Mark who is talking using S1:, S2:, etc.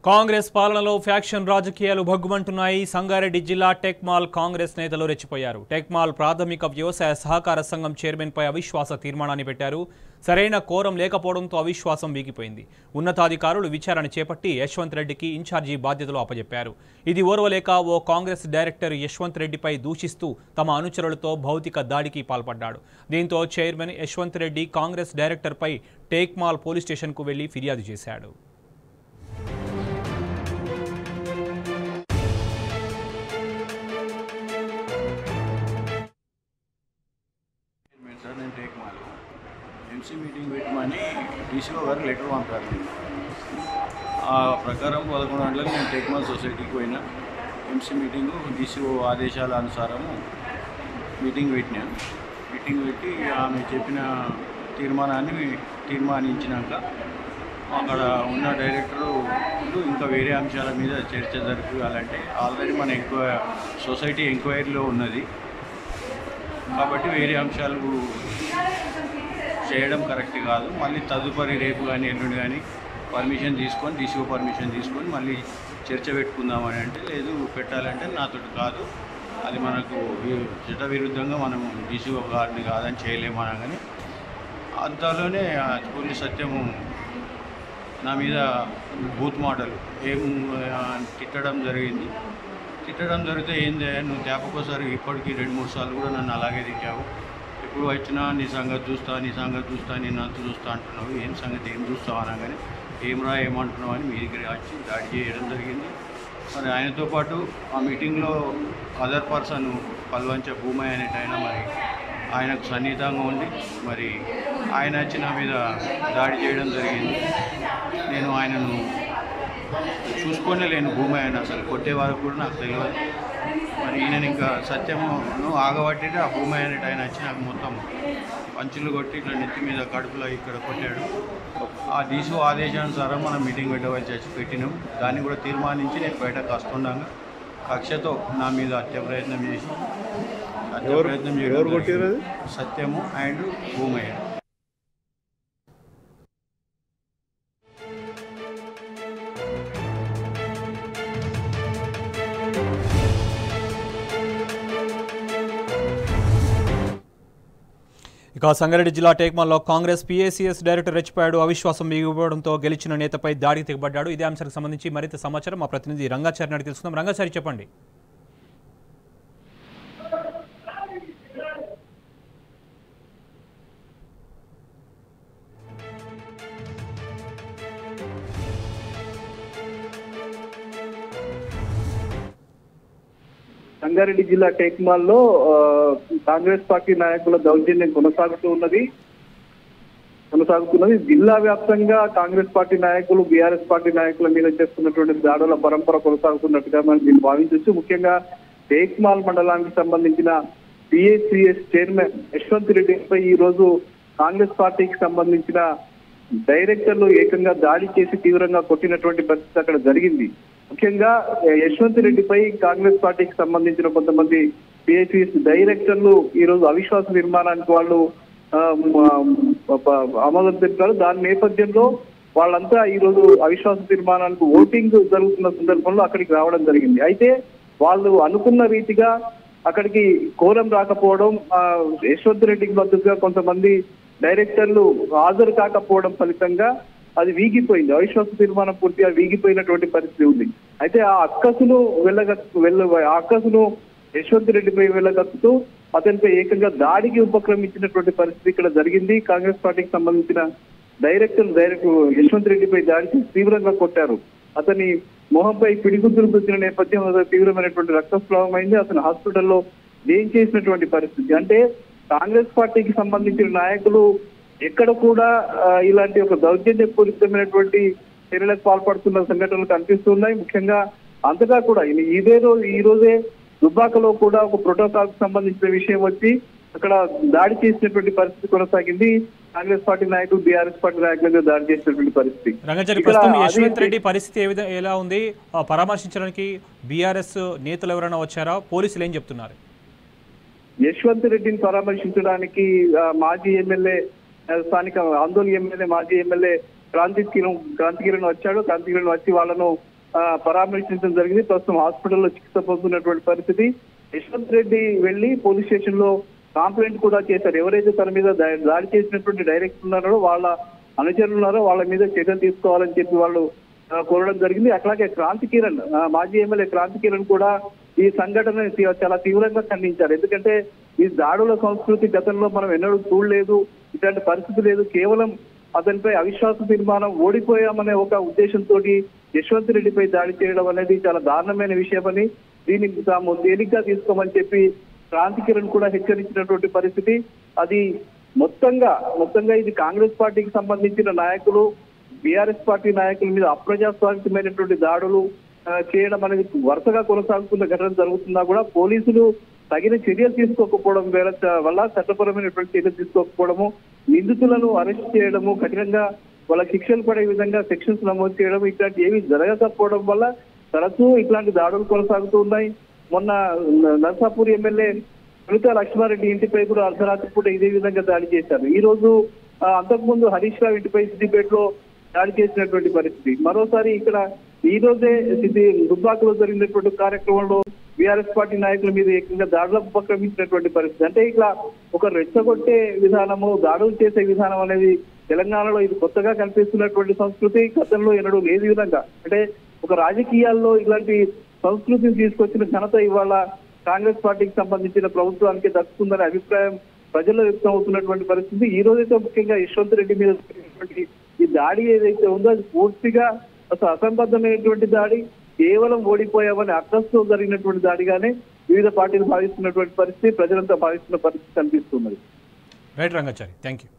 S1: కాంగ్రెస్ పాలనలో ఫ్యాక్షన్ రాజకీయాలు భగ్గుమంటున్నాయి సంగారెడ్డి జిల్లా టెక్మాల్ కాంగ్రెస్ నేతలు రెచ్చిపోయారు టెక్మాల్ ప్రాథమిక వ్యవసాయ సహకార సంఘం చైర్మన్పై అవిశ్వాస తీర్మానాన్ని పెట్టారు సరైన కోరం లేకపోవడంతో అవిశ్వాసం వీగిపోయింది ఉన్నతాధికారులు విచారణ చేపట్టి యశ్వంత్ రెడ్డికి ఇన్ఛార్జీ బాధ్యతలు అప్పజెప్పారు ఇది ఓర్వలేక ఓ కాంగ్రెస్ డైరెక్టర్ యశ్వంత్ రెడ్డిపై దూషిస్తూ తమ అనుచరులతో భౌతిక దాడికి పాల్పడ్డాడు దీంతో చైర్మన్ యశ్వంత్ రెడ్డి కాంగ్రెస్ డైరెక్టర్పై టేక్మాల్ పోలీస్ స్టేషన్కు వెళ్లి ఫిర్యాదు చేశాడు
S2: మీరు సార్ నేను టేక్ మాలు ఎంసీ మీటింగ్ పెట్టమని డీసీఓ గారు లెటర్ పంపారు ఆ ప్రకారం పదకొండు గంటలకు నేను టెక్మాల్ సొసైటీకి పోయినా ఎంసీ మీటింగు డీసీఓ ఆదేశాల అనుసారము మీటింగ్ పెట్టినాను మీటింగ్ పెట్టి ఆమె చెప్పిన తీర్మానాన్ని తీర్మానించినాక అక్కడ ఉన్న డైరెక్టరు ఇంకా వేరే అంశాల మీద చర్చ జరపాలంటే ఆల్రెడీ మన ఎక్కువ సొసైటీ ఎంక్వైరీలో ఉన్నది కాబట్టి వేరే అంశాలు చేయడం కరెక్ట్ కాదు మళ్ళీ తదుపరి రేపు కానీ ఎల్లుండి కానీ పర్మిషన్ తీసుకొని డీసీఓ పర్మిషన్ తీసుకొని మళ్ళీ చర్చ పెట్టుకుందామని అంటే లేదు పెట్టాలంటే నాతో కాదు అది మనకు వి- చట్ట విరుద్ధంగా మనం డీసీఓ గారిని కాదని చేయలేము అనగానే అంతలోనే ఆ పోలీస్ సత్యము నా మీద బూత్ మాటలు ఏం ఆ, తిట్టడం జరిగింది తిట్టడం జరిగితే ఏంది నువ్వు తేపకోసారి ఇప్పటికీ రెండు మూడు సార్లు కూడా నన్ను అలాగే తిట్టావు ఎప్పుడు వచ్చినా నీ సంగతి చూస్తా నీ సంగతి చూస్తా నీ నన్ను చూస్తా అంటున్నావు ఏం సంగతి ఏం చూస్తావు అనగానే ఏమరా ఏమంటున్నావు అని మీ దగ్గర వచ్చి దాడి చేయడం జరిగింది మరి ఆయనతో పాటు ఆ మీటింగ్లో అదర్ పర్సన్ పల్వంచ భూమయ్య అనేట ఆయన మరి ఆయనకు సన్నిహితంగా ఉండి మరి ఆయన వచ్చి నా మీద దాడి చేయడం జరిగింది నేను ఆయనను చూసుకొనే లేను భూమి ఆయన అసలు కొట్టే వరకు కూడా నాకు తెలియదు మరి ఈయన ఇంకా సత్యమును ఆగబట్టి ఆ భూమి అనేటి ఆయన వచ్చి నాకు మొత్తం పంచులు కొట్టి ఇట్లా నెత్తి మీద కడుపులో ఇక్కడ కొట్టాడు ఆ డీసీ ఆదేశానుసారం మనం మీటింగ్ పెట్టవలసి వచ్చి పెట్టినాం దాన్ని కూడా తీర్మానించి నేను బయటకు వస్తుండగా కక్షతో నా మీద హత్య ప్రయత్నం చేసి హత్య
S3: ఎవరు-
S2: ప్రయత్నం చేయడం
S3: ఎవరు కొట్టారు అది?
S2: జరిగింది. సత్యము అండ్ భూమయ్య
S1: ఇక సంగారెడ్డి జిల్లా టేక్మాల్లో కాంగ్రెస్ పీఏసీఎస్ డైరెక్టర్ రెచ్చిపోయాడు అవిశ్వాసం మిగిలిపోవడంతో గెలిచిన నేతపై దాడికి తెగబడ్డాడు ఇదే అంశానికి సంబంధించి మరింత సమాచారం మా ప్రతినిధి రంగాచారి అడిగి తెలుసుకుందాం రంగాచారి చెప్పండి
S3: సంగారెడ్డి జిల్లా టేక్మాల్లో ఆ, కాంగ్రెస్ పార్టీ నాయకుల దౌర్జన్యం కొనసాగుతూ ఉన్నది కొనసాగుతున్నది జిల్లా వ్యాప్తంగా కాంగ్రెస్ పార్టీ నాయకులు బీఆర్ఎస్ పార్టీ నాయకుల మీద చేస్తున్నటువంటి దాడుల పరంపర కొనసాగుతున్నట్టుగా మనం దీన్ని భావించవచ్చు ముఖ్యంగా టేక్మాల్ మండలానికి సంబంధించిన పిఎస్సిఎస్ చైర్మన్ యశ్వంత్ రెడ్డిపై ఈ రోజు కాంగ్రెస్ పార్టీకి సంబంధించిన డైరెక్టర్లు ఏకంగా దాడి చేసి తీవ్రంగా కొట్టినటువంటి పరిస్థితి అక్కడ జరిగింది ముఖ్యంగా ఏ, యశ్వంత్ రెడ్డిపై కాంగ్రెస్ పార్టీకి సంబంధించిన కొంతమంది పిఐసిఎస్ డైరెక్టర్లు ఈ రోజు అవిశ్వాస నిర్మాణానికి వాళ్ళు ఆ, మ- ప- ఆమోదం తెలిపారు దాని నేపథ్యంలో వాళ్ళంతా ఈ రోజు అవిశ్వాస తీర్మానానికి ఓటింగ్ జరుగుతున్న సందర్భంలో అక్కడికి రావడం జరిగింది అయితే వాళ్ళు అనుకున్న రీతిగా అక్కడికి కోరం రాకపోవడం ఆ, యశ్వంత్ రెడ్డికి మద్దతుగా కొంతమంది డైరెక్టర్లు హాజరు కాకపోవడం ఫలితంగా అది వీగిపోయింది అవిశ్వాస తీర్మానం పూర్తిగా వీగిపోయినటువంటి పరిస్థితి ఉంది అయితే ఆ అక్కసును వెళ్ళగ వెళ్ళ ఆ అక్కసును యశ్వంత్ రెడ్డిపై వెళ్ళగక్కుతూ అతనిపై ఏకంగా దాడికి ఉపక్రమించినటువంటి పరిస్థితి ఇక్కడ జరిగింది కాంగ్రెస్ పార్టీకి సంబంధించిన డైరెక్టర్ డైరెక్టర్ యశ్వంత్ రెడ్డిపై దాడి చేసి తీవ్రంగా కొట్టారు అతని మొహంపై పిడిగుద్దులు గుద్దిన నేపథ్యం అతను తీవ్రమైనటువంటి రక్తస్రావం అయింది అతను హాస్పిటల్లో ఏం చేసినటువంటి పరిస్థితి అంటే కాంగ్రెస్ పార్టీకి సంబంధించిన నాయకులు ఎక్కడ కూడా ఆ, ఇలాంటి ఒక దౌర్జన్యపూరితమైనటువంటి చర్యలకు పాల్పడుతున్న సంఘటనలు కనిపిస్తున్నాయి ముఖ్యంగా అంతగా కూడా ఈ- ఇదే రోజు ఈ రోజే దుబ్బాకలో కూడా ఒక ప్రోటోకాల్ కు సంబంధించిన విషయం వచ్చి అక్కడ దాడి చేసినటువంటి పరిస్థితి కొనసాగింది కాంగ్రెస్ పార్టీ నాయకులు బీఆర్ఎస్ పార్టీ నాయకుల మీద దాడి చేసినటువంటి పరిస్థితి
S1: రంగాచారి
S3: ఇక్కడ
S1: ప్రస్తుతం
S3: అది-
S1: యశ్వంత్ రెడ్డి పరిస్థితి ఏ విధంగా ఎలా ఉంది ఆ, పరామర్శించడానికి బీఆర్ఎస్ నేతలు ఎవరైనా వచ్చారా పోలీసులు ఏం చెప్తున్నారు
S3: యశ్వంత్ రెడ్డిని పరామర్శించడానికి ఆ, మాజీ ఎమ్మెల్యే ఆ, స్థానిక ఆందోళన ఎమ్మెల్యే మాజీ ఎమ్మెల్యే క్రాంతి కిరణ్ క్రాంతి కిరణ్ వచ్చాడు క్రాంతి కిరణ్ వచ్చి వాళ్ళను ఆ, పరామర్శించడం జరిగింది ప్రస్తుతం హాస్పిటల్లో చికిత్స పొందుతున్నటువంటి పరిస్థితి యశ్వంత్ రెడ్డి వెళ్లి పోలీస్ స్టేషన్ లో కంప్లైంట్ కూడా చేశారు ఎవరైతే తన మీద దా- దాడి చేసినటువంటి డైరెక్టర్ ఉన్నారో వాళ్ళ అనుచరులు ఉన్నారో వాళ్ళ మీద చర్యలు తీసుకోవాలని చెప్పి వాళ్ళు ఆ, కోరడం జరిగింది అట్లాగే క్రాంతి కిరణ్ ఆ, మాజీ ఎమ్మెల్యే క్రాంతి కిరణ్ కూడా ఈ సంఘటన చాలా తీవ్రంగా ఖండించారు ఎందుకంటే ఈ దాడుల సంస్కృతి గతంలో మనం ఎన్నడూ చూడలేదు ఇట్లాంటి పరిస్థితి లేదు కేవలం అతనిపై అవిశ్వాస తీర్మానం ఓడిపోయామనే ఒక ఉద్దేశంతో యశ్వంత్ రెడ్డిపై దాడి చేయడం అనేది చాలా దారుణమైన విషయమని దీనికి తాము తేలిగ్గా తీసుకోమని చెప్పి క్రాంతి కిరణ్ కూడా హెచ్చరించినటువంటి పరిస్థితి అది మొత్తంగా మొత్తంగా ఇది కాంగ్రెస్ పార్టీకి సంబంధించిన నాయకులు బీఆర్ఎస్ పార్టీ నాయకుల మీద అప్రజాస్వామికమైనటువంటి దాడులు ఆ, చేయడం అనేది వరుసగా కొనసాగుతున్న ఘటన జరుగుతున్నా కూడా పోలీసులు తగిన చర్యలు తీసుకోకపోవడం వేళ వల్ల చట్టపరమైనటువంటి చర్యలు తీసుకోకపోవడము నిందితులను అరెస్ట్ చేయడము కఠినంగా వాళ్ళ శిక్షలు పడే విధంగా సెక్షన్స్ నమోదు చేయడం ఇట్లాంటి ఏమీ జరగకపోవడం వల్ల తరచూ ఇట్లాంటి దాడులు కొనసాగుతూ ఉన్నాయి మొన్న నర్సాపూర్ ఎమ్మెల్యే సునీత లక్ష్మారెడ్డి ఇంటిపై కూడా అర్ధరాత్రి పూట ఇదే విధంగా దాడి చేశారు ఈ రోజు ఆ, అంతకుముందు హరీష్ రావు ఇంటిపై సిద్దిపేటలో దాడి చేసినటువంటి పరిస్థితి మరోసారి ఇక్కడ ఈ రోజే సిద్ధి దుబ్బాకలో జరిగినటువంటి కార్యక్రమంలో బీఆర్ఎస్ పార్టీ నాయకుల మీద ఏకంగా దాడులకు ఉపక్రమించినటువంటి పరిస్థితి అంటే ఇట్లా ఒక రెచ్చగొట్టే విధానము దాడులు చేసే విధానం అనేది తెలంగాణలో ఇది కొత్తగా కనిపిస్తున్నటువంటి సంస్కృతి గతంలో ఎన్నడూ లేదు ఈ విధంగా అంటే ఒక రాజకీయాల్లో ఇలాంటి సంస్కృతిని తీసుకొచ్చిన ఘనత ఇవాళ కాంగ్రెస్ పార్టీకి సంబంధించిన ప్రభుత్వానికి దక్కుతుందనే అభిప్రాయం ప్రజల్లో వ్యక్తం అవుతున్నటువంటి పరిస్థితి ఈ రోజైతే ముఖ్యంగా యశ్వంత్ రెడ్డి మీద జరిగినటువంటి ఈ దాడి ఏదైతే ఉందో అది పూర్తిగా అసలు అసంబద్ధమైనటువంటి దాడి కేవలం ఓడిపోయామని అర్థంతో జరిగినటువంటి దాడిగానే వివిధ పార్టీలు భావిస్తున్నటువంటి పరిస్థితి ప్రజలంతా భావిస్తున్న పరిస్థితి కనిపిస్తున్నది
S1: రైట్ రంగాచారి థ్యాంక్ యూ